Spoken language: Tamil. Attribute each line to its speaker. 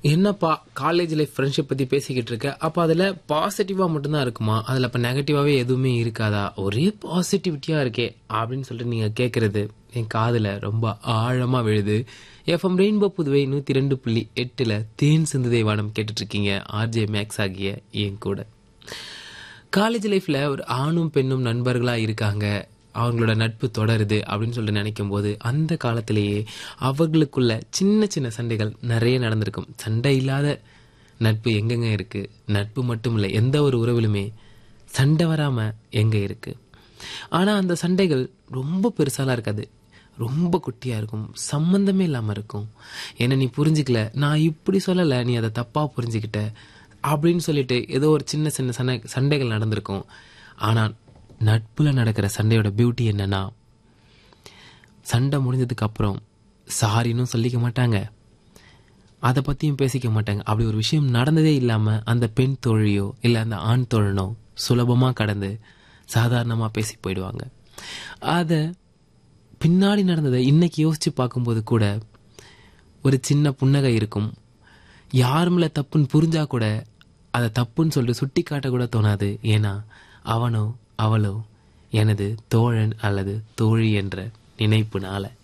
Speaker 1: என்னப்பா காலேஜ் லைஃப் ஃப்ரெண்ட்ஷிப் பத்தி பேசிக்கிட்டு இருக்க அப்ப அதுல பாசிட்டிவா மட்டும்தான் இருக்குமா அதுல அப்ப நெகட்டிவாவே எதுவுமே இருக்காதா ஒரே பாசிட்டிவிட்டியா இருக்கே அப்படின்னு சொல்லிட்டு நீங்க கேக்குறது என் காதுல ரொம்ப ஆழமா விழுது எஃப்எம் ரெயின்போ புதுவை நூத்தி ரெண்டு புள்ளி எட்டுல தேன் சிந்துதை வானம் கேட்டுட்டு இருக்கீங்க ஆர்ஜே மேக்ஸ் ஆகிய என் கூட காலேஜ் லைஃப்ல ஒரு ஆணும் பெண்ணும் நண்பர்களா இருக்காங்க அவங்களோட நட்பு தொடருது அப்படின்னு சொல்லிட்டு நினைக்கும் போது அந்த காலத்திலேயே அவர்களுக்குள்ள சின்ன சின்ன சண்டைகள் நிறைய நடந்திருக்கும் சண்டை இல்லாத நட்பு எங்கெங்க இருக்கு நட்பு மட்டும் இல்லை எந்த ஒரு உறவிலுமே சண்டை வராம எங்க இருக்கு ஆனா அந்த சண்டைகள் ரொம்ப பெருசாலாம் இருக்காது ரொம்ப குட்டியா இருக்கும் சம்பந்தமே இல்லாம இருக்கும் என்ன நீ புரிஞ்சுக்கல நான் இப்படி சொல்லல நீ அதை தப்பா புரிஞ்சுக்கிட்ட அப்படின்னு சொல்லிட்டு ஏதோ ஒரு சின்ன சின்ன சண்டை சண்டைகள் நடந்திருக்கும் ஆனா நட்புல நடக்கிற சண்டையோட பியூட்டி என்னன்னா சண்டை முடிஞ்சதுக்கு அப்புறம் சாரின்னு சொல்லிக்க மாட்டாங்க அதை பத்தியும் பேசிக்க மாட்டாங்க அப்படி ஒரு விஷயம் நடந்ததே இல்லாம அந்த பெண் தோழியோ இல்ல அந்த ஆண் தோழனோ சுலபமா கடந்து சாதாரணமா பேசி போயிடுவாங்க அத பின்னாடி நடந்ததை இன்னைக்கு யோசிச்சு பார்க்கும்போது கூட ஒரு சின்ன புன்னகை இருக்கும் யாருமில்ல தப்புன்னு புரிஞ்சா கூட அதை தப்புன்னு சொல்லிட்டு சுட்டி காட்ட கூட தோணாது ஏன்னா அவனோ அவளோ எனது தோழன் அல்லது தோழி என்ற நினைப்புனால